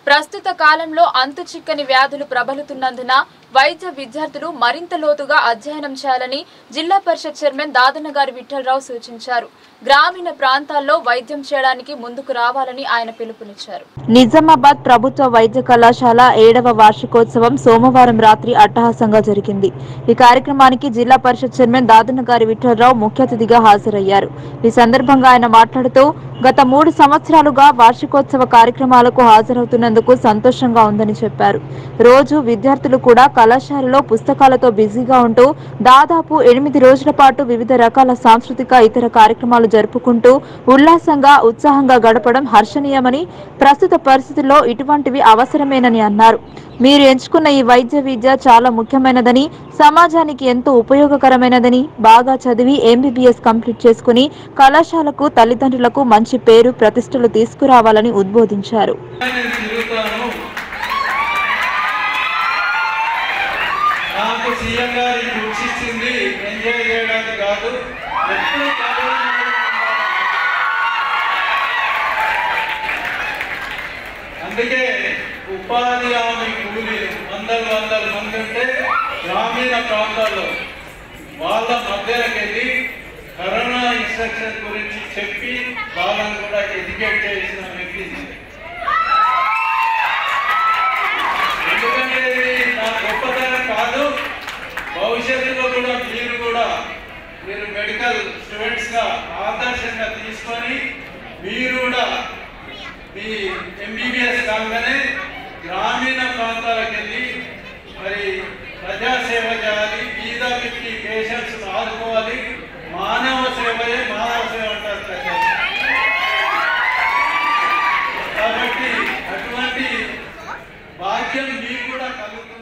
ప్రస్తుత కాలంలో అంతు చిక్కని వ్యాధులు ప్రబలుతున్నందున వైద్య విద్యార్థులు మరింత లోతుగా అధ్యయనం చేయాలని జిల్లా పరిషత్ చైర్మన్ దాదన్న గారి విఠలరావు సూచించారు గ్రామీణ ప్రాంతాల్లో వైద్యం చేయడానికి ముందుకు రావాలని ఆయన పిలుపునిచ్చారు నిజామాబాద్ ప్రభుత్వ వైద్య కళాశాల ఏడవ వార్షికోత్సవం సోమవారం రాత్రి అట్టహాసంగా జరిగింది ఈ కార్యక్రమానికి జిల్లా పరిషత్ చైర్మన్ దాదన్న గారి విఠలరావు ముఖ్య అతిథిగా హాజరయ్యారు ఈ సందర్భంగా ఆయన మాట్లాడుతూ గత మూడు సంవత్సరాలుగా వార్షికోత్సవ కార్యక్రమాలకు హాజరవుతున్నందుకు సంతోషంగా ఉందని చెప్పారు రోజు విద్యార్థులు కూడా కళాశాలలో పుస్తకాలతో బిజీగా ఉంటూ దాదాపు ఎనిమిది రోజుల పాటు వివిధ రకాల సాంస్కృతిక ఇతర కార్యక్రమాలు జరుపుకుంటూ ఉల్లాసంగా ఉత్సాహంగా గడపడం హర్షణీయమని ప్రస్తుత పరిస్థితుల్లో ఇటువంటివి అవసరమేనని అన్నారు మీరు ఎంచుకున్న ఈ వైద్య విద్య చాలా ముఖ్యమైనదని సమాజానికి ఎంతో ఉపయోగకరమైనదని బాగా చదివి ఎంబీబీఎస్ కంప్లీట్ చేసుకుని కళాశాలకు తల్లిదండ్రులకు మంచి పేరు ప్రతిష్టలు తీసుకురావాలని ఉద్బోధించారు నేను తిరుగుతాను నాకు సీఎం గారి బుక్స్ ఇచ్చింది ఎంజాయ్ చేయడానికి కాదు ఎప్పుడు కాలేజీలో ఉండాలి. అందుకే ఉపాధి హామీ కూలీలు వందల వందల మంది ఉంటే గ్రామీణ ప్రాంతాల్లో వాళ్ళ మధ్యలోకి వెళ్ళి కరోనా ఇన్స్ట్రక్షన్ గురించి చెప్పి వాళ్ళని కూడా ఎడ్యుకేట్ చేసిన వ్యక్తి ఎందుకంటే ఇది నా గొప్పతనం కాదు భవిష్యత్తులో కూడా మీరు కూడా మీరు మెడికల్ స్టూడెంట్స్ గా ఆదర్శంగా తీసుకొని మీరు కూడా మీ ఎంబీబీఎస్ కాగానే గ్రామీణ ప్రాంతాలకు వెళ్ళి మరి ప్రజాసేవ చేయాలి బీద వ్యక్తి పేషెంట్స్ ఆదుకోవాలి మానవ సేవయే మానవ సేవ అంటారు ప్రజలు. కాబట్టి అటువంటి భాగ్యం మీకు కూడా కలుగుతుంది